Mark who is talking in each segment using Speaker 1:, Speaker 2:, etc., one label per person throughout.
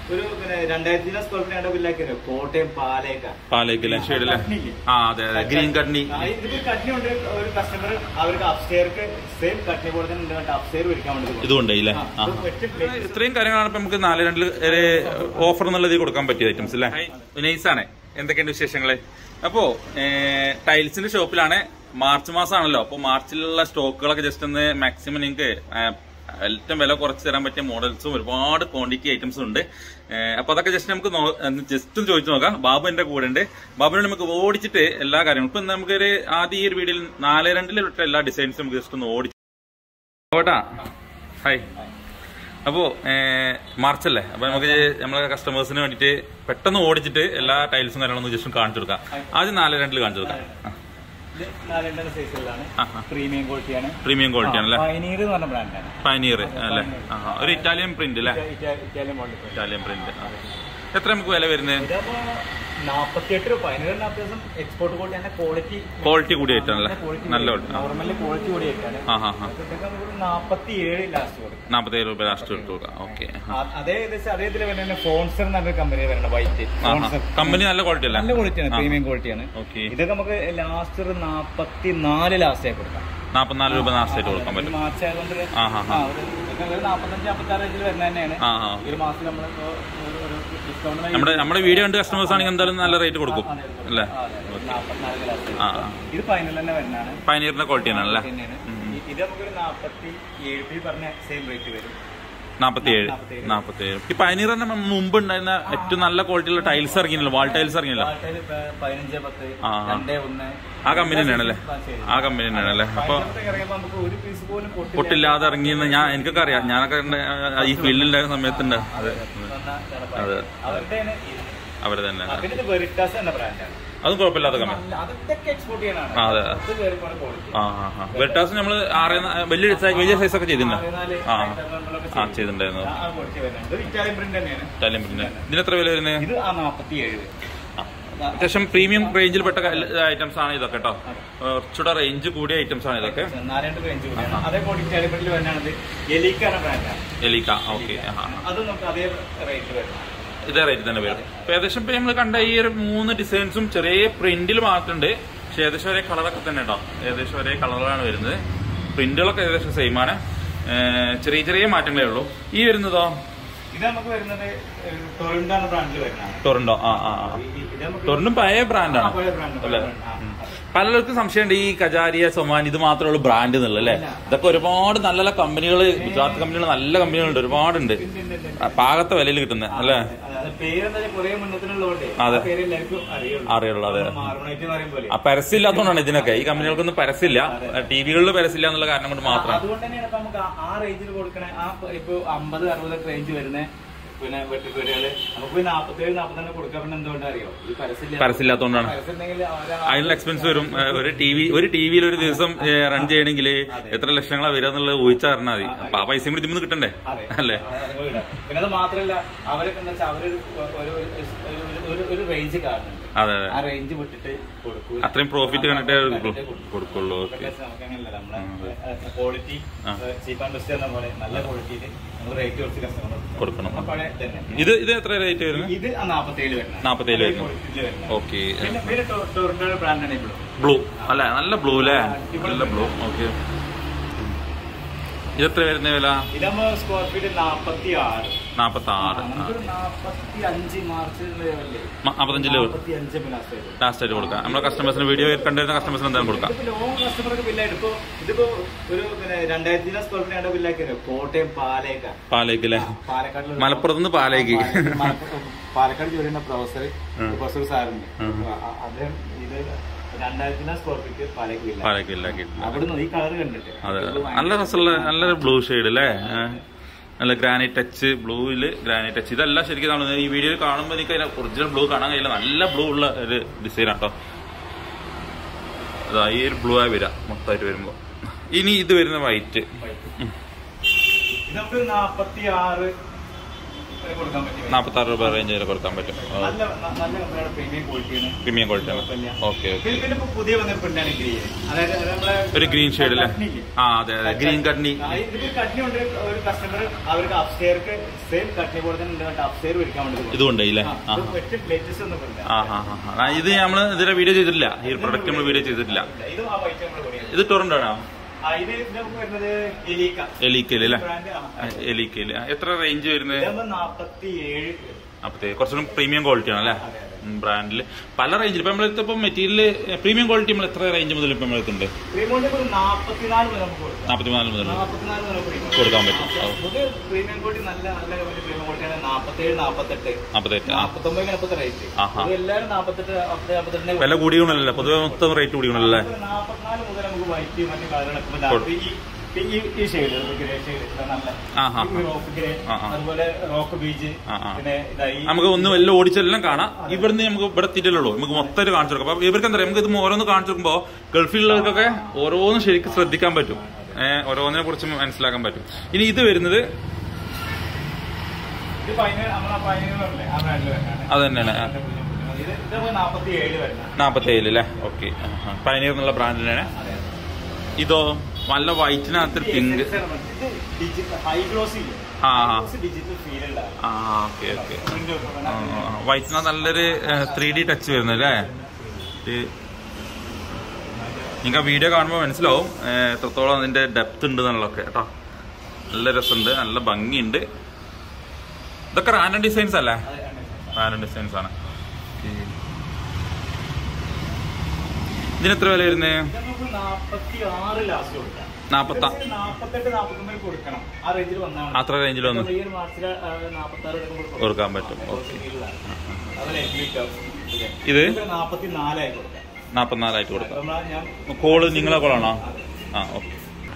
Speaker 1: ഒരു പിന്നെ രണ്ടായിരത്തി സ്ക്വയർ ഫീറ്റ് ബില്ലാക്കിയത് കോട്ടയം പാലേക്ക
Speaker 2: പാലേക്കല്ലേ ഷെയ്ഡല്ലേ
Speaker 1: കട്നിയില്ലേ?
Speaker 2: ആ അതെ അതെ ഗ്രീൻ കട്നി
Speaker 1: ആ, ഇതിപ്പോ കട്നി ഉണ്ട് ഒരു കസ്റ്റമർ അവർക്ക് അപ്സ്റ്റെയർക്ക് സെയിം കട്നി പോലെ തന്നെ ഉണ്ട് അപ്സ്റ്റെയർ മേടിക്കാൻ വേണ്ടി
Speaker 2: ഇതുകൊണ്ട് ഇല്ലേ
Speaker 1: ആ,
Speaker 2: ആ
Speaker 1: ഇത് ഒറ്റ plate.
Speaker 2: ഇത്രയും കാര്യങ്ങളാണ് ഇപ്പൊ നമുക്ക് നാല് രണ്ടിൽ ഒരു ഓഫർ എന്നുള്ളത് കൊടുക്കാൻ പറ്റിയ ഐറ്റംസ് അല്ലേ നൈസാണ് എന്തൊക്കെയുണ്ട് വിശേഷങ്ങള് അപ്പോ ടൈൽസിന്റെ ഷോപ്പിലാണ് മാർച്ച് മാസമാണല്ലോ അപ്പൊ മാർച്ചിലുള്ള സ്റ്റോക്കുകളൊക്കെ ജസ്റ്റ് ഒന്ന് മാക്സിമം നിങ്ങൾക്ക് ഏറ്റവും വില കുറച്ച് തരാൻ പറ്റിയ മോഡൽസും ഒരുപാട് ക്വാണ്ടിറ്റി ഐറ്റംസും ഉണ്ട് ഏഹ് അപ്പൊ അതൊക്കെ ജസ്റ്റ് നമുക്ക് ജസ്റ്റ് ഒന്ന് ചോദിച്ചു നോക്കാം ബാബു എന്റെ കൂടെ ഉണ്ട് ബാബുവിനെ നമുക്ക് ഓടിച്ചിട്ട് എല്ലാ കാര്യങ്ങളും ഇപ്പൊ നമുക്കൊരു ആദ്യം ഈ ഒരു വീഡിയോയിൽ നാല് രണ്ടിൽ വിട്ട എല്ലാ ഡിസൈൻസും നമുക്ക് ജസ്റ്റ് ഒന്ന് ഓടിച്ചു ഓട്ടാ ഹായ് അപ്പോ മാർച്ച് അല്ലേ അപ്പൊ നമുക്ക് നമ്മളെ കസ്റ്റമേഴ്സിന് വേണ്ടിട്ട് പെട്ടെന്ന് ഓടിച്ചിട്ട് എല്ലാ ടൈൽസും കാര്യങ്ങളൊന്നും ജസ്റ്റ് കാണിച്ചു കൊടുക്കാം ആദ്യം നാല് രണ്ടിൽ കാണിച്ചു കൊടുക്കാം
Speaker 1: ഇത് നാലെണ്ണ സൈസുകളാണ്
Speaker 2: ആ, ആ.
Speaker 1: പ്രീമിയം ക്വാളിറ്റിയാണ്
Speaker 2: പ്രീമിയം ക്വാളിറ്റി ആണല്ലേ
Speaker 1: പൈനീർ എന്ന് പറഞ്ഞ ബ്രാൻഡാണ്
Speaker 2: പനീർ അല്ലേ ആ ആ. ഒരു ഇറ്റാലിയൻ പ്രിന്റ് അല്ലേ
Speaker 1: ഇറ്റാലിയൻ മോഡൽ
Speaker 2: ഇറ്റാലിയൻ പ്രിന്റ് എത്ര നമുക്ക് വില വരുന്നത്
Speaker 1: ഇതപ്പോ നാപ്പത്തിയെട്ട് രൂപ പതിനേഴ് നാൽപ്പത് ദിവസം എക്സ്പോർട്ട് ക്വാളിറ്റി ആണ് ക്വാളിറ്റി
Speaker 2: ക്വാളിറ്റി കൂടി ആയിട്ടാണല്ലേ നല്ല quality. ആ.
Speaker 1: നോർമലി ക്വാളിറ്റി കൂടി ആയിട്ടാണ്
Speaker 2: ആ ഹാ ഹാ
Speaker 1: ഇതൊക്കെ നമുക്ക് നാപ്പത്തി ഏഴ് ലാസ്റ്റ് കൊടുക്കും
Speaker 2: നാപ്പത്തേഴ് രൂപ ലാസ്റ്റ് ഇട്ട് കൊടുക്കാം ഓക്കെ
Speaker 1: ആ- അതേ ഏകദേശം അതേ ഇതിൽ വരുന്ന ഫോൺസർ എന്ന് പറഞ്ഞ കമ്പനി വരുന്നത് വൈറ്റ് ഫോൺസർ
Speaker 2: കമ്പനി നല്ല ക്വാളിറ്റി അല്ലേ
Speaker 1: നല്ല ക്വാളിറ്റിയാണ് പ്രീമിയം ക്വാളിറ്റിയാണ്
Speaker 2: ഓക്കെ
Speaker 1: ഇതൊക്കെ നമുക്ക് ലാസ്റ്റ് ഒരു നാപ്പത്തി നാല് ലാസ്റ്റ് ആയി കൊടുക്കാം
Speaker 2: നാപ്പത്തിനാല് രൂപ ലാസ്റ്റ് ആയിട്ട് കൊടുക്കാൻ പറ്റും
Speaker 1: മാർച്ച് ആയതുകൊണ്ട് ഒരു-
Speaker 2: ആ ഹാ
Speaker 1: ആ,
Speaker 2: ഹാ
Speaker 1: ഒരു- ഇതൊക്കെ ഒരു നാപ്പത്തഞ്ച് നാപ്പത്താറ് റേഞ്ചിൽ വരുന്ന തന്നെയാണ്
Speaker 2: ആ ആ
Speaker 1: ഈ ഒരു മാസം നമ്മൾ ഡിസ്കൗണ്ട്
Speaker 2: നമ്മുടെ നമ്മുടെ വീഡിയോ കണ്ട് കസ്റ്റമേഴ്സ് ആണെങ്കിൽ എന്തായാലും നല്ല റേറ്റ് കൊടുക്കും അല്ലേ
Speaker 1: നാപ്പത്തിനാല് ലാസ്റ്റ്
Speaker 2: ആ
Speaker 1: ഇത് ഫൈനൽ തന്നെ വരുന്നതാണ്
Speaker 2: പനീറിന്റെ ക്വാളിറ്റി ആണല്ലേ
Speaker 1: തന്നെയാണ് ഇ- ഇത് നമുക്കൊരു നാപ്പത്തി ഏഴ് ഈ പറഞ്ഞ സെയിം റേറ്റ് വരും
Speaker 2: നാപ്പത്തിയേഴ് നാപ്പത്തിയേഴ് ഈ പനീർ തന്നെ മുമ്പ് ഉണ്ടായിരുന്ന ഏറ്റവും നല്ല ക്വാളിറ്റിയുള്ള ടൈൽസ് ഇറങ്ങിയില്ല വാൾ ടൈൽസ് ഇറങ്ങിയില്ല
Speaker 1: ആൾക്കാര് ഇപ്പൊ പതിനഞ്ച് പത്ത്
Speaker 2: ആ.
Speaker 1: രണ്ടേ ഒന്ന്
Speaker 2: ആ കമ്പനി തന്നെയാണല്ലേ ആ കമ്പനി തന്നെയാണല്ലേ അപ്പൊ
Speaker 1: പതിനഞ്ചൊക്കെ ഇറങ്ങിയപ്പോ നമുക്ക് ഒരു പീസ് പോലും പൊട്ടില്ല.
Speaker 2: പൊട്ടില്ലാതെ ഇറങ്ങിയെന്ന് ഞാൻ എനിക്കൊക്കെ അറിയാം ഞാനൊക്കെ ഉണ്ട്, ആ, ഈ ഫീൽഡിലുണ്ടായിരുന്ന സമയത്തുണ്ട് അതെ
Speaker 1: വന്ന ഇതാണ്
Speaker 2: അതെ
Speaker 1: അവരുടെയാണ് ഇത്.
Speaker 2: അവര് തന്നെ
Speaker 1: ആ, പിന്നെ ഇത് വെറിറ്റാസ് എന്ന ബ്രാൻഡാണ്
Speaker 2: അതും കുഴപ്പമില്ലാത്ത കമ്പനി
Speaker 1: അതൊക്കെ എക്സ്പോർട്ട് ചെയ്യാനാണ്
Speaker 2: ആ, അതെ.
Speaker 1: അത് കയറി പോണ quality.
Speaker 2: ആ ആ ആ വെട്ടാസ് നമ്മള് ആറ് ന- വലിയ size- വലിയ സൈസ് ഒക്കെ ചെയ്തിട്ടുണ്ട്
Speaker 1: പതിനാല്
Speaker 2: ആ
Speaker 1: item നമ്മളൊക്കെ
Speaker 2: ആ
Speaker 1: ചെയ്യും.
Speaker 2: ചെയ്തിട്ടുണ്ടായിരുന്നു
Speaker 1: ആ, ആ quality വരുന്നുണ്ട്. ഇത് ഇറ്റാലിയൻ പ്രിന്റ് തന്നെയാണ്
Speaker 2: ഇറ്റാലിയൻ പ്രിന്റ് ഇതിന് എത്ര വില വരുന്നത്
Speaker 1: ഇത് ആ നാപ്പത്തി ഏഴ്
Speaker 2: അത്യാവശ്യം പ്രീമിയം റേഞ്ചിൽ പെട്ട ഐറ്റംസ് ആണ് ഇതൊക്കെ കേട്ടോ കുറച്ചുകൂടെ റേഞ്ച് കൂടിയ ഐറ്റംസ് ആണ് ഇതൊക്കെ
Speaker 1: നാലായിട്ട് റേഞ്ച് കൂടിയാണ് അതേ ക്വാളിറ്റി ഇറ്റാലിയൻ പ്രിന്റിൽ വരുന്നത് എലിക്കാന ബ്രാൻഡാണ്
Speaker 2: എലിക്ക ഓക്കെ
Speaker 1: അത് നമുക്ക് അതേ റേറ്റ് വരുന്നത്
Speaker 2: ഇതേ റേറ്റ് തന്നെ വരും ഇപ്പൊ ഏകദേശം ഇപ്പൊ നമ്മൾ കണ്ട ഈ ഒരു മൂന്ന് ഡിസൈൻസും ചെറിയ പ്രിന്റിൽ മാറ്റുണ്ട് പക്ഷെ ഏകദേശം ഒരേ കളറൊക്കെ തന്നെ കേട്ടോ ഏകദേശം ഒരേ കളറാണ് വരുന്നത് പ്രിന്റുകളൊക്കെ ഏകദേശം സെയിം ആണ് ഏർ ചെറിയ ചെറിയ മാറ്റങ്ങളേ ഉള്ളൂ ഈ വരുന്നതോ
Speaker 1: ഇത് നമുക്ക് വരുന്നത് ടൊറിൻഡോ എന്ന ബ്രാൻഡിൽ വരുന്നതാണ്
Speaker 2: ടൊറന്റോ ആ ആ ആ
Speaker 1: ഈ- ഈ- ഇത് നമുക്ക്
Speaker 2: ടൊറന്റും പഴയ ബ്രാൻഡാണ്
Speaker 1: ആ, പഴയ brand,
Speaker 2: അല്ലേ
Speaker 1: പഴയ brand. ആ,
Speaker 2: ഉം. പലർക്കും സംശയമുണ്ട് ഈ കജാരിയ സൊമാൻ ഇത് മാത്രമേ ഉള്ളൂ ബ്രാൻഡ് എന്നുള്ളത് അല്ലേ ഇതൊക്കെ ഒരുപാട് നല്ല നല്ല കമ്പനികൾ ഗുജറാത്ത് കമ്പനികൾ നല്ല കമ്പനികളുണ്ട് ഒരുപാടുണ്ട്
Speaker 1: ഉണ്ട്, ഉണ്ട്, ഉണ്ട്.
Speaker 2: ആ, പാകത്തെ വിലയിൽ കിട്ടുന്നത് അല്ലേ
Speaker 1: അതായത് പേരെന്താ കുറെ മുന്നത്തിനുള്ളതുകൊണ്ട്
Speaker 2: അതെ.
Speaker 1: പേര് എല്ലാവർക്കും അറിയുള്ളൂ
Speaker 2: അറിയുള്ളൂ അതെ
Speaker 1: മാർമണേറ്റ് എന്ന് പറയും പോലെ
Speaker 2: ആ പരസ്യം ഇല്ലാത്തതുകൊണ്ടാണ് ഇതിനൊക്കെ ഈ കമ്പനികൾക്കൊന്നും പരസ്യമില്ല ടി വികളിൽ പരസ്യമില്ല എന്നുള്ള കാരണം കൊണ്ട് മാത്രം
Speaker 1: അതുകൊണ്ട് തന്നെയാണ് ഇപ്പൊ നമുക്ക് ആ- ആ റേഞ്ചിൽ കൊടുക്കണ ആ ഇപ്പൊ അമ്പത് അറുപത് റേഞ്ച് വരുന്ന പിന്നെ വെട്ടിപ്പേടുകള് നമുക്ക് പിന്നെ നാപ്പത്തേഴ് നാപ്പത്തെണ്ണം കൊടുക്കാൻ പിന്നെ എന്തുകൊണ്ടാ അറിയോ ഈ പരസ്യമില്ല
Speaker 2: പരസ്യമില്ലാത്തതുകൊണ്ടാണ്
Speaker 1: പരസ്യം ഉണ്ടെങ്കിൽ അവരാ
Speaker 2: അതിനുള്ള എക്സ്പെൻസ് വരും ഏ, ഒരു ടി വി ഒരു ടി വിയിൽ ഒരു ദിവസം റൺ ചെയ്യണമെങ്കിൽ എത്ര ലക്ഷങ്ങളാ വരിക എന്നുള്ളത് ഊഹിച്ചറിഞ്ഞാൽ മതി അപ്പൊ ആ പൈസയും കൂടി ഇതിൽ കിട്ടണ്ടേ
Speaker 1: അതെ.
Speaker 2: അല്ലേ
Speaker 1: അത് വിടാം. പിന്നെ അത് മാത്രല്ല അവരൊക്കെ എന്താ വെച്ചാൽ അവരൊരു ഒരു- ഒരു- ഒരു- ഒരു റേഞ്ച് കാണുന്നുണ്ട്
Speaker 2: അതെ അതെ
Speaker 1: ആ റേഞ്ച് വിട്ടിട്ട് കൊടുക്കൂ
Speaker 2: അത്രയും പ്രോഫിറ്റ് കണ്ടിട്ടേ കൊടുക്കുള്ളൂ ഓക്കെ
Speaker 1: നമുക്ക് അങ്ങനെയല്ല നമ്മളെ ക്വാളിറ്റി
Speaker 2: ആ.
Speaker 1: ചീപ്പ് ആൻഡ് ബെസ്റ്റ് എന്ന പോലെ നല്ല ക്വാളിറ്റിയിൽ നമ്മൾ റേറ്റ് കുറച്ച് കസ്റ്റമർ
Speaker 2: കൊടുക്കണം
Speaker 1: പഴയ തന്നെ
Speaker 2: ഇത് ഇത് എത്ര റേറ്റ് വരുന്നത്
Speaker 1: ഇത് നാപ്പത്തേഴ് വരുന്നത്
Speaker 2: നാപ്പത്തേഴ് വരുന്നത്.
Speaker 1: ക്വാളിറ്റിയിൽ വരുന്നത്
Speaker 2: ഓക്കെ
Speaker 1: പിന്നെ പിന്നെ ടൊറിൻഡോ ബ്രാൻഡാണ് ഇപ്പോൾ
Speaker 2: ബ്ലൂ അല്ല നല്ല ബ്ലൂ അല്ലേ നല്ല ബ്ലൂ ഓക്കെ ഇതെത്ര വരുന്ന വില
Speaker 1: ഇതാകുമ്പോ സ്ക്വയർ ഫീറ്റ് നാപ്പത്തി ആറ്
Speaker 2: നാപ്പത്തി ആറ്
Speaker 1: നമുക്കൊരു നാപ്പത്തി അഞ്ച് മാർച്ച് ലെവലില്
Speaker 2: നാപ്പത്തഞ്ചില്
Speaker 1: നാപ്പത്തി അഞ്ച് ലാസ്റ്റ് ആയിട്ട്
Speaker 2: ലാസ്റ്റ് ആയിട്ട് കൊടുക്കാം നമ്മുടെ കസ്റ്റമേഴ്സിന് വീഡിയോ കണ്ടിരുന്ന കസ്റ്റമേഴ്സിന് എന്തായാലും കൊടുക്കാം
Speaker 1: ഇതിപ്പോ ലോങ് കസ്റ്റമർക്ക് ബില്ലായിട്ട് ഇപ്പൊ ഇതിപ്പോ ഒരു പിന്നെ രണ്ടായിരത്തി സ്ക്വയർ ഫീറ്റ് ബില്ലാക്കിയത് കോട്ടയം പാലേക്ക
Speaker 2: പാലേക്ക് അല്ലേ
Speaker 1: പാലക്കാട്ടിൽ
Speaker 2: മലപ്പുറത്ത് നിന്ന് പാലേക്ക്
Speaker 1: പാലക്കാട് ജോലിയുന്ന പ്രൊഫസർ
Speaker 2: ഉം.
Speaker 1: പ്രൊഫസർ സാറുണ്ട്
Speaker 2: ഉം.
Speaker 1: അ- അദ്ദേഹം ഇത് രണ്ടായിരത്തി സ്ക്വയർ ഫീറ്റ് പാലേക്ക് ബില്ല
Speaker 2: പാലേക്ക് ഇല്ലാക്കിയിട്ടില്ല
Speaker 1: അവിടുന്ന് ഈ കളർ കണ്ടിട്ട്
Speaker 2: അതെ നല്ല രസമുള്ള നല്ലൊരു ബ്ലൂ ഷെയ്ഡ് അല്ലേ ഏ? നല്ല ഗ്രാനൈറ്റ് ടച്ച് ബ്ലൂവില് ഗ്രാനൈറ്റ് ടച്ച് ഇതെല്ലാം ശരിക്കും കാണുന്നത് ഈ വീഡിയോയിൽ കാണുമ്പോൾ എനിക്ക് അതിന്റെ ഒറിജിനൽ ബ്ലൂ കാണാൻ കഴിയില്ല നല്ല ബ്ലൂ ഉള്ള ഒരു ഡിസൈൻ ആട്ടോ അതാ ഈ ഒരു ബ്ലൂ ആയി വരാം മൊത്തമായിട്ട് വരുമ്പോ ഇനി ഇത് വരുന്ന വൈറ്റ്
Speaker 1: ഇത് നമുക്ക് നാപ്പത്തി ആറ് വരെ കൊടുക്കാൻ പറ്റും
Speaker 2: നാൽപ്പത്തി ആറ് രൂപ റേഞ്ച് വരെ കൊടുക്കാൻ പറ്റും
Speaker 1: നല്ല ന- നല്ല കമ്പനിയുടെ പ്രീമിയം ക്വാളിറ്റിയാണ്
Speaker 2: പ്രീമിയം ക്വാളിറ്റി ആണ്
Speaker 1: കുഴപ്പമില്ല.
Speaker 2: ഓക്കെ ഓക്കെ
Speaker 1: പിന്നെ പിന്നെ ഇപ്പൊ പുതിയ വന്ന പ്രിന്റാണ് ഗ്രീൻ അതായത് അത് നമ്മളെ
Speaker 2: ഒരു ഗ്രീൻ ഷെയ്ഡ് അല്ലേ
Speaker 1: കട്ട്നില്ലേ?
Speaker 2: ആ അതെ അതെ ഗ്രീൻ കട്നി
Speaker 1: ആ, ഇതില് കട്ട്നി ഉണ്ട് ഒരു കസ്റ്റമർ അവർക്ക് അപ്സ്റ്റെയർക്ക് സെയിം കട്ട്നി പോലെ തന്നെ ഉണ്ട് അപ്സ്റ്റെയർ മേടിക്കാൻ വേണ്ടി കൊടുക്കും.
Speaker 2: ഇതുണ്ട് ഇല്ലേ
Speaker 1: ആ,
Speaker 2: ആ
Speaker 1: ഇത് ഏറ്റവും latest ഒന്നും ഇല്ല.
Speaker 2: ആ ആ ആ, ആ ഇത് നമ്മള് ഇതിലെ വീഡിയോ ചെയ്തിട്ടില്ല ഈ ഒരു പ്രൊഡക്റ്റ് നമ്മൾ വീഡിയോ ചെയ്തിട്ടില്ല
Speaker 1: ഇതും ആ വൈറ്റ് നമ്മൾ കൂടിയാണ്
Speaker 2: ഇത് ടൊറന്റോ ആണോ
Speaker 1: ആ, ഇത് നമുക്ക് വരുന്നത് എലീക്ക
Speaker 2: എലിക്കല് അല്ലേ
Speaker 1: ബ്രാൻഡ്
Speaker 2: എലിക്കല് എത്ര റേഞ്ച് വരുന്നത്
Speaker 1: ഇതാകുമ്പോ നാപ്പത്തി ഏഴ്
Speaker 2: അപ്പത്തേ കുറച്ചുകൂടി പ്രീമിയം ക്വാളിറ്റി ആണ് അല്ലേ
Speaker 1: അതെ, അതെ.
Speaker 2: ബ്രാൻഡിൽ പല റേഞ്ചിൽ ഇപ്പൊ നമ്മളെടുത്ത് ഇപ്പം മെറ്റീരിയൽ പ്രീമിയം ക്വാളിറ്റി നമ്മൾ എത്ര റേഞ്ച് മുതൽ ഇപ്പം നമ്മളെടുത്തുണ്ട്
Speaker 1: പ്രീമിയം ഒരു നാപ്പത്തിനാല് മുതൽ നമുക്ക് കൊടുക്കാം
Speaker 2: നാൽപ്പത്തിനാല് മുതൽ
Speaker 1: നാപ്പത്തിനാല് മുതൽ പ്രീമിയം
Speaker 2: കൊടുക്കാൻ പറ്റും ഓ,
Speaker 1: ഇത് പ്രീമിയം ക്വാളിറ്റി നല്ല നല്ല കമ്പനി പ്രീമിയം ക്വാളിറ്റിയാണ് നാപ്പത്തേഴ് നാപ്പത്തെട്ട്
Speaker 2: നാൽപ്പത്തെട്ട് ആ
Speaker 1: നാപ്പത്തൊമ്പത് നാപ്പത്തി റേറ്റ്
Speaker 2: ആഹാ.
Speaker 1: ഇത് എല്ലാവരും നാപ്പത്തെട്ട് നാപ്പത്തി നാപ്പത്തെട്ടിനെ
Speaker 2: വില കൂടിയോണല്ലേ പൊതുവെ മൊത്തം റേറ്റ് കൂടിയോണല്ലേ
Speaker 1: നാപ്പത്തിനാല് മുതൽ നമുക്ക് വൈറ്റ് മറ്റു കളറുകളൊക്കെ
Speaker 2: കൊടു-
Speaker 1: ഈ ഈ- ഈ ഈ ഷെയ്ഡ് ഗ്രേ ഷെയ്ഡ് നല്ല
Speaker 2: ആഹാ.
Speaker 1: ഈ റോക്ക് ഗ്രേ
Speaker 2: ആ, ആ.
Speaker 1: അതുപോലെ റോക്ക് ബീച്ച്
Speaker 2: ആ, ആ.
Speaker 1: പിന്നെ ഇതാ ഈ
Speaker 2: നമുക്ക് ഒന്ന് വല്ല ഓടിച്ചെല്ലാം കാണാം ഇവിടുന്ന് നമുക്ക് ഇവിടെ എത്തിയിട്ടുള്ളൂ നമുക്ക് മൊത്തം കാണിച്ചു കൊടുക്കാം അപ്പൊ ഇവർക്ക് എന്താ നമുക്ക് ഇത് ഓരോന്ന് കാണിച്ചു കൊടുക്കുമ്പോ ഗൾഫിലുള്ളവർക്കൊക്കെ ഓരോന്ന് ശരിക്കും ശ്രദ്ധിക്കാൻ പറ്റും ഏഹ് ഓരോന്നിനെ കുറിച്ച് മനസ്സിലാക്കാൻ പറ്റും ഇനി ഇത് വരുന്നത്
Speaker 1: ഇത് പതിനേഴ് നമ്മളെ പതിനേഴ് ആ ബ്രാൻഡിൽ വരുന്നതാണ്
Speaker 2: അത് തന്നെയാണ് ആ.
Speaker 1: ഇത് ഇത് നാപ്പത്തി ഏഴ് വരുന്ന
Speaker 2: നാപ്പത്തി ഏഴില് അല്ലേ ഓക്കെ പയനീർ എന്നുള്ള ബ്രാൻഡിലാണ്
Speaker 1: അതെ
Speaker 2: ഇതോ നല്ല വൈറ്റിനകത്ത് പിങ്ക്
Speaker 1: ഹൈ ഗ്ലോസി
Speaker 2: ആ, ആ.
Speaker 1: ഡിജിറ്റൽ ഫീൽ ഉണ്ടാവും
Speaker 2: ആ ഓക്കെ ഓക്കെ വൈറ്റിനകത്ത് നല്ലൊരു ത്രീ ഡി ടച്ച് വരുന്നത് അല്ലേ നിങ്ങൾക്ക് ആ വീഡിയോ കാണുമ്പോൾ മനസ്സിലാവും ഏഹ്, എത്രത്തോളം അതിന്റെ ഡെപ്ത് ഉണ്ട് എന്നുള്ളതൊക്കെ കേട്ടോ നല്ല രസമുണ്ട് നല്ല ഭംഗിയുണ്ട് ഇതൊക്കെ റാൻഡം ഡിസൈൻസ് അല്ലേ റാൻഡം ഡിസൈൻസ് ആണ് Okay. ഇതിന് എത്ര വില വരുന്നത്
Speaker 1: നമുക്ക് നാപ്പത്തി ആറ് ലാസ്റ്റ് കൊടുക്കാം
Speaker 2: നാപ്പത്ത
Speaker 1: നാപ്പത്തെട്ട് നാപ്പത്തൊമ്പത് കൊടുക്കണം ആ റേഞ്ചിൽ വന്നാണ്
Speaker 2: അത്ര റേഞ്ചിൽ വന്നു
Speaker 1: ഈ ഒരു മാസത്തില് നാപ്പത്തി ആറ്
Speaker 2: കൊടുക്കാൻ പറ്റും ഓക്കെ
Speaker 1: അതുപോലെ
Speaker 2: ഇത്
Speaker 1: നാപ്പത്തി നാലായി കൊടുക്കാം
Speaker 2: നാപ്പത്തിനാലായിട്ട് കൊടുക്കാം
Speaker 1: അപ്പൊ നമ്മള് ഞാൻ
Speaker 2: കോള് നിങ്ങളെ കോളാണോ ആ ഓക്കെ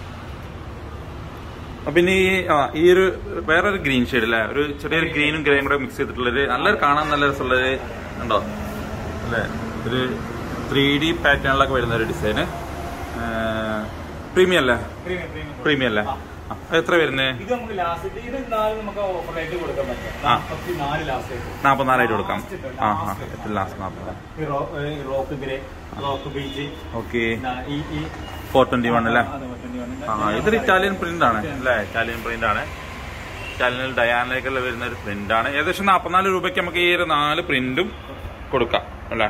Speaker 2: അപ്പൊ ഇനി ഈ ആ, ഈ ഒരു വേറൊരു ഗ്രീൻ ഷെയ്ഡ് അല്ലേ ഒരു ചെറിയൊരു ഗ്രീനും ഗ്രേയും കൂടെ മിക്സ് ചെയ്തിട്ടുള്ളൊരു നല്ലൊരു കാണാൻ നല്ല രസമുള്ളൊരു ഉണ്ടോ അല്ലേ ഒരു ത്രീ ഡി പാറ്റേണിലൊക്കെ വരുന്ന ഒരു ഡിസൈന് പ്രീമിയം അല്ലേ
Speaker 1: പ്രീമിയം പ്രീമിയം
Speaker 2: പ്രീമിയം അല്ലേ ആ, അത് എത്ര വരുന്നത്
Speaker 1: ഇത് നമുക്ക് ലാസ്റ്റ് ഇത് എന്നാലും നമുക്ക് ഓഫർ റേറ്റ് കൊടുക്കാൻ പറ്റും
Speaker 2: ആ.
Speaker 1: നാപ്പത്തി നാല് ലാസ്റ്റ്
Speaker 2: നാപ്പത്തിനാലായിട്ട് കൊടുക്കാം
Speaker 1: Last
Speaker 2: ആ
Speaker 1: last.
Speaker 2: ആ എത്ര ലാസ്റ്റ് നാപ്പത്
Speaker 1: ഈ റോ- ഈ rock grey rock beach
Speaker 2: okay
Speaker 1: ഈ ഈ
Speaker 2: ഫോർ ട്വന്റി വൺ അല്ലേ
Speaker 1: അത് 21
Speaker 2: ആ ഇതൊരു ഇറ്റാലിയൻ പ്രിന്റ് ആണ് അല്ലേ ഇറ്റാലിയൻ പ്രിന്റ് ആണ് ഇറ്റാലിയനിൽ ഡയാനൊക്കെ വരുന്ന ഒരു പ്രിന്റ് ആണ് ഏകദേശം നാൽപ്പത്തിനാല് രൂപയ്ക്ക് നമുക്ക് ഈ ഒരു നാല് പ്രിന്റും കൊടുക്കാം അല്ലേ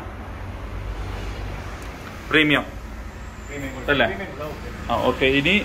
Speaker 2: പ്രീമിയം
Speaker 1: Premium കൊടുക്കാം.
Speaker 2: അല്ലേ?
Speaker 1: Premium കൊടുക്കാം.
Speaker 2: ആ ഓക്കെ ഇനി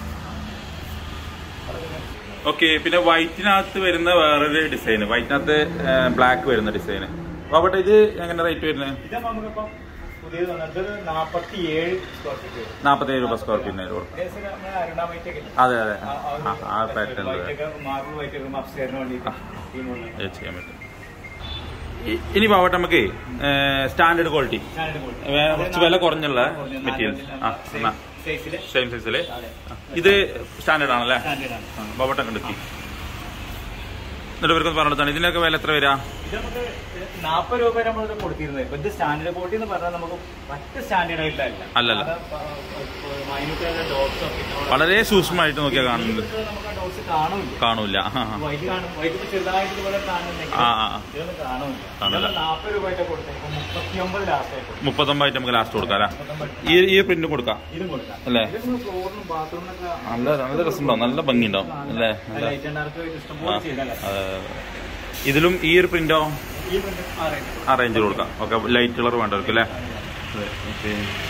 Speaker 2: ഓക്കെ പിന്നെ വൈറ്റിനകത്ത് വരുന്ന വേറൊരു ഡിസൈൻ വൈറ്റിനകത്ത് ബ്ലാക്ക് വരുന്ന ഡിസൈൻ അവിടെ ഇത് എങ്ങനെ റേറ്റ് വരുന്നത്
Speaker 1: ഇതാകുമ്പോ നമുക്കിപ്പം പുതിയത് വന്നത് നാപ്പത്തി ഏഴ് സ്ക്വയർ ഫീറ്റ് വരും
Speaker 2: നാൽപ്പത്തേഴ് രൂപ സ്ക്വയർ ഫീറ്റിന് കൊടുക്കാം
Speaker 1: ഏകദേശം നമ്മള് അരുണ വൈറ്റ് ഒക്കെ ഇല്ലേ?
Speaker 2: അതെ അതെ
Speaker 1: ആ- ആ ഒരു
Speaker 2: ആ, ആ പാറ്റേൺ
Speaker 1: വൈറ്റ് ഒക്കെ മാർബിൾ വൈറ്റ് ഒക്കെ അപ്സ്റ്റേറിന് വേണ്ടിയിട്ട് ഈ മോഡൽ
Speaker 2: ഇത് ചെയ്യാൻ പറ്റും ഇ- ഇനി പാവട്ടെ നമുക്ക് സ്റ്റാൻഡേർഡ് ക്വാളിറ്റി
Speaker 1: സ്റ്റാൻഡേർഡ് ക്വാളിറ്റി.
Speaker 2: വേ- കുറച്ച് വില കുറഞ്ഞുള്ള
Speaker 1: കുറഞ്ഞ
Speaker 2: മെറ്റീരിയൽ ആ
Speaker 1: സെയിം സൈസില്
Speaker 2: സെയിം സൈസില്
Speaker 1: അതെ
Speaker 2: ഇത് സ്റ്റാൻഡേർഡ് ആണല്ലേ
Speaker 1: സ്റ്റാൻഡേർഡ് ആണ്
Speaker 2: പാവട്ടെ കണ്ടെത്തി എന്നിട്ട് ഇവർക്കൊന്ന് പറഞ്ഞിട്ടാണ് ഇതിനൊക്കെ വില എത്ര വരാ
Speaker 1: ഇത് നമുക്ക് നാപ്പത് രൂപ വരെ നമ്മളിത് കൊടുത്തിരുന്നത് ഇപ്പൊ ഇത് സ്റ്റാൻഡേർഡ് ക്വാളിറ്റി എന്ന് പറഞ്ഞാൽ നമുക്ക് മറ്റ് സ്റ്റാൻഡേർഡ് ആയിട്ടല്ല
Speaker 2: അല്ലല്ല.
Speaker 1: മൈന്യൂട്ട് ഡോട്ട്സ് ഒക്കെ
Speaker 2: വളരെ സൂക്ഷ്മമായിട്ട് നോക്കിയാൽ കാണുന്നത്
Speaker 1: നമുക്ക് ആ ഡോട്ട്സ് കാണൂല
Speaker 2: കാണൂല ആ, ആ.
Speaker 1: വൈറ്റ് കാണും വൈറ്റ് ഇപ്പൊ ചെറുതായിട്ട് ഇതുപോലെ കാണുന്നുണ്ടെങ്കിൽ
Speaker 2: ആ ആ, ആ.
Speaker 1: ഇതൊന്നും കാണൂല
Speaker 2: കാണൂല.
Speaker 1: ഇതൊക്കെ നാപ്പത് രൂപ ആയിട്ട് കൊടുത്തത് ഇപ്പൊ മുപ്പത്തിയൊമ്പത് ലാസ്റ്റ് ആയിട്ട്
Speaker 2: മുപ്പത്തൊമ്പതായിട്ട് നമുക്ക് ലാസ്റ്റ് കൊടുക്കാം അല്ലേ
Speaker 1: മുപ്പത്തൊമ്പത്
Speaker 2: ഈ ഈ പ്രിന്റ് കൊടുക്കാം
Speaker 1: ഇതും കൊടുക്കാം
Speaker 2: അല്ലേ?
Speaker 1: ഇത് നമ്മൾ ഫ്ലോറിനും ബാത്റൂമിനൊക്കെ
Speaker 2: നല്ല നല്ല രസമുണ്ടാവും നല്ല ഭംഗിയുണ്ടാവും അല്ലേ നല്ല
Speaker 1: ലൈറ്റ് ആൻഡ് ഡാർക്ക്
Speaker 2: ആ,
Speaker 1: ഇഷ്ടംപോലെ ചെയ്തല്ലേ
Speaker 2: അതെ, അതെ. ഇതിലും ഈ ഒരു പ്രിന്റോ
Speaker 1: ഈ print ആ rate.
Speaker 2: ആ റേഞ്ചിൽ കൊടുക്കാം ഓക്കെ ലൈറ്റ് കളർ വേണ്ടവർക്ക് അല്ലേ ഓക്കെ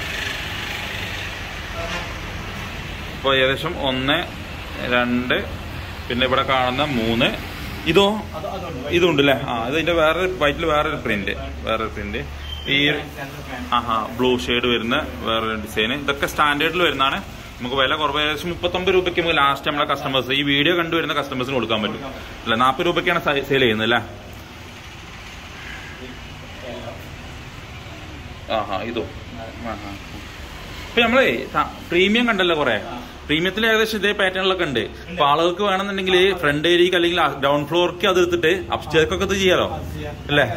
Speaker 2: ഇപ്പോൾ ഏകദേശം ഒന്ന് രണ്ട് പിന്നെ ഇവിടെ കാണുന്ന മൂന്ന് ഇതോ
Speaker 1: അത് അതുണ്ട്
Speaker 2: ഇതുണ്ട് അല്ലേ ആ ഇതിന്റെ വേറെ വൈറ്റിൽ വേറൊരു പ്രിന്റ് വേറൊരു പ്രിന്റ് ഈ ആഹാ ബ്ലൂ ഷെയ്ഡ് വരുന്ന വേറൊരു ഡിസൈൻ ഇതൊക്കെ സ്റ്റാൻഡേർഡിൽ വരുന്നതാണ് നമുക്ക് വില കുറവ് ഏകദേശം മുപ്പത്തൊമ്പത് രൂപയ്ക്ക് നമുക്ക് ലാസ്റ്റ് നമ്മളെ കസ്റ്റമേഴ്സ് ഈ വീഡിയോ കണ്ടുവരുന്ന കസ്റ്റമേഴ്സിന് കൊടുക്കാൻ പറ്റും അല്ല നാൽപ്പത് രൂപയ്ക്കാണ് സെയിൽ ചെയ്യുന്നത് അല്ലേ ആഹാ ഇതോ ആഹാ ഇപ്പൊ നമ്മളേ പ്രീമിയം കണ്ടല്ലോ കുറെ പ്രീമിയത്തിൽ ഏകദേശം ഇതേ പാറ്റേണിലൊക്കെ ഉണ്ട് അപ്പൊ ആളുകൾക്ക് വേണമെന്നുണ്ടെങ്കിൽ ഫ്രണ്ട് ഏരിയക്ക് അല്ലെങ്കിൽ ഡൗൺ ഫ്ലോർക്ക് അത് എടുത്തിട്ട് അപ്സ്റ്റേർക്കൊക്കെ ഇത് ചെയ്യാലോ അല്ലേ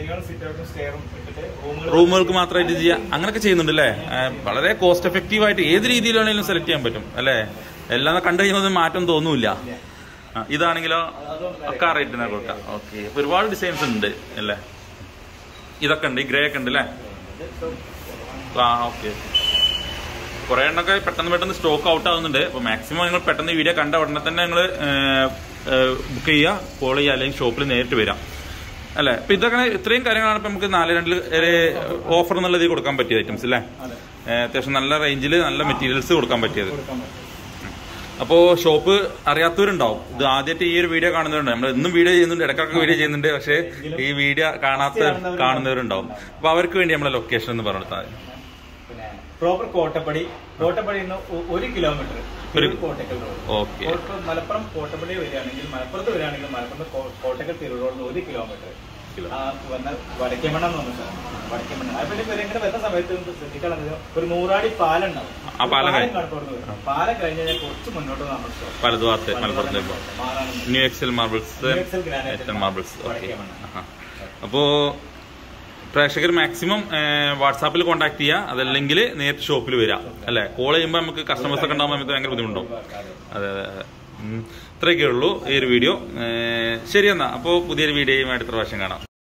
Speaker 2: റൂമുകൾക്ക് മാത്രമായിട്ട് ചെയ്യാം അങ്ങനെയൊക്കെ ചെയ്യുന്നുണ്ട് അല്ലേ ആ, വളരെ കോസ്റ്റ് എഫക്റ്റീവ് ആയിട്ട് ഏത് രീതിയിൽ വേണമെങ്കിലും സെലക്ട് ചെയ്യാൻ പറ്റും അല്ലേ എല്ലാം കണ്ടു കഴിയുമ്പോൾ മാറ്റം തോന്നൂല ആ, ഇതാണെങ്കിലോ
Speaker 1: അതും
Speaker 2: ഒക്കെ ആ റേറ്റിനാ കൊടുക്കാം ഓക്കെ അപ്പൊ ഒരുപാട് ഡിസൈൻസ് ഉണ്ട് അല്ലേ ഇതൊക്കെ ഉണ്ട് ഈ ഗ്രേ ഒക്കെ ഉണ്ട് അല്ലേ ആ ഓക്കെ കുറെ എണ്ണൊക്കെ പെട്ടെന്ന് പെട്ടെന്ന് സ്റ്റോക്ക് ഔട്ട് ആവുന്നുണ്ട് അപ്പൊ മാക്സിമം നിങ്ങൾ പെട്ടെന്ന് ഈ വീഡിയോ കണ്ട ഉടനെ തന്നെ നിങ്ങൾ ബുക്ക് ചെയ്യുക കോൾ ചെയ്യുക അല്ലെങ്കിൽ ഷോപ്പിൽ നേരിട്ട് വരാം അല്ലേ അപ്പൊ ഇതൊക്കെ ഇത്രയും കാര്യങ്ങളാണ് ഇപ്പൊ നമുക്ക് നാല് രണ്ടിൽ ഒരു ഓഫർ എന്നുള്ള ഇതിൽ കൊടുക്കാൻ പറ്റിയ ഐറ്റംസ് അല്ലേ
Speaker 1: അതെ
Speaker 2: ഏ, അത്യാവശ്യം നല്ല റേഞ്ചിൽ നല്ല മെറ്റീരിയൽസ് കൊടുക്കാൻ പറ്റിയത്
Speaker 1: കൊടുക്കാൻ പറ്റും
Speaker 2: അപ്പോ ഷോപ്പ് അറിയാത്തവരുണ്ടാവും ഇത് ആദ്യമായിട്ട് ഈ ഒരു വീഡിയോ കാണുന്നവരുണ്ട് നമ്മൾ എന്നും വീഡിയോ ചെയ്യുന്നുണ്ട് ഇടയ്ക്കൊക്കെ വീഡിയോ ചെയ്യുന്നുണ്ട് പക്ഷേ ഈ വീഡിയോ കാണാത്ത കാണുന്നവരുണ്ടാവും അപ്പൊ അവർക്ക് വേണ്ടി നമ്മളെ ലൊക്കേഷൻ എന്ന് പറഞ്ഞെടുത്താൽ മതി
Speaker 1: പിന്നെ പ്രോപ്പർ കോട്ടപ്പടി കോട്ടപ്പടി നിന്ന് ഒ- ഒരു കിലോമീറ്റർ
Speaker 2: ഒരു-
Speaker 1: കോട്ടക്കൽ റോഡ്
Speaker 2: ഓക്കെ
Speaker 1: കോട്ട- മലപ്പുറം കോട്ടപ്പടി വരികയാണെങ്കിൽ മലപ്പുറത്ത് വരികയാണെങ്കിൽ മലപ്പുറത്ത് കോ- കോട്ടക്കൽ തിരു റോഡിൽ നിന്ന് ഒരു കിലോമീറ്റർ ആ വന്ന വടക്കേമണ്ണ എന്ന് പറഞ്ഞ സ്ഥലം വടക്കേമണ്ണ അതിപ്പോ ഇവര് ഇങ്ങനെ വരുന്ന സമയത്ത് നമുക്ക് ശ്രദ്ധിക്കണം ഒരു നൂറാടി പാലം ഉണ്ടാവും
Speaker 2: ആ പാലം കഴിഞ്ഞ്.
Speaker 1: കണക്കോട് വരും പാലം കഴിഞ്ഞ് കഴിഞ്ഞാൽ കുറച്ച് മുന്നോട്ട് നമ്മൾ stop.
Speaker 2: വലതു ഭാഗത്ത് മലപ്പുറത്ത് വരുമ്പോൾ
Speaker 1: മാറാനും
Speaker 2: new Excel marbles
Speaker 1: Excel Granite
Speaker 2: എക്സൽ മാർബിൾസ് ഓക്കെ
Speaker 1: വടക്കേമണ്ണ.
Speaker 2: അപ്പോ പ്രേക്ഷകർ മാക്സിമം വാട്സാപ്പിൽ കോൺടാക്ട് ചെയ്യുക അതല്ലെങ്കിൽ നേരിട്ട് ഷോപ്പിൽ വരിക അല്ലെ കോൾ ചെയ്യുമ്പോൾ നമുക്ക് കസ്റ്റമേഴ്സ് ഒക്കെ ഉണ്ടാകുമ്പോൾ നമുക്ക് ഭയങ്കര ബുദ്ധിമുട്ടുണ്ടാവും അതെ അതെ അതെ ഉം. ഇത്രയൊക്കെ ഉള്ളൂ ഈ ഒരു വീഡിയോ ശരി എന്നാ അപ്പോൾ പുതിയൊരു വീഡിയോയുമായിട്ട് ഇത്ര പ്രാവശ്യം കാണാം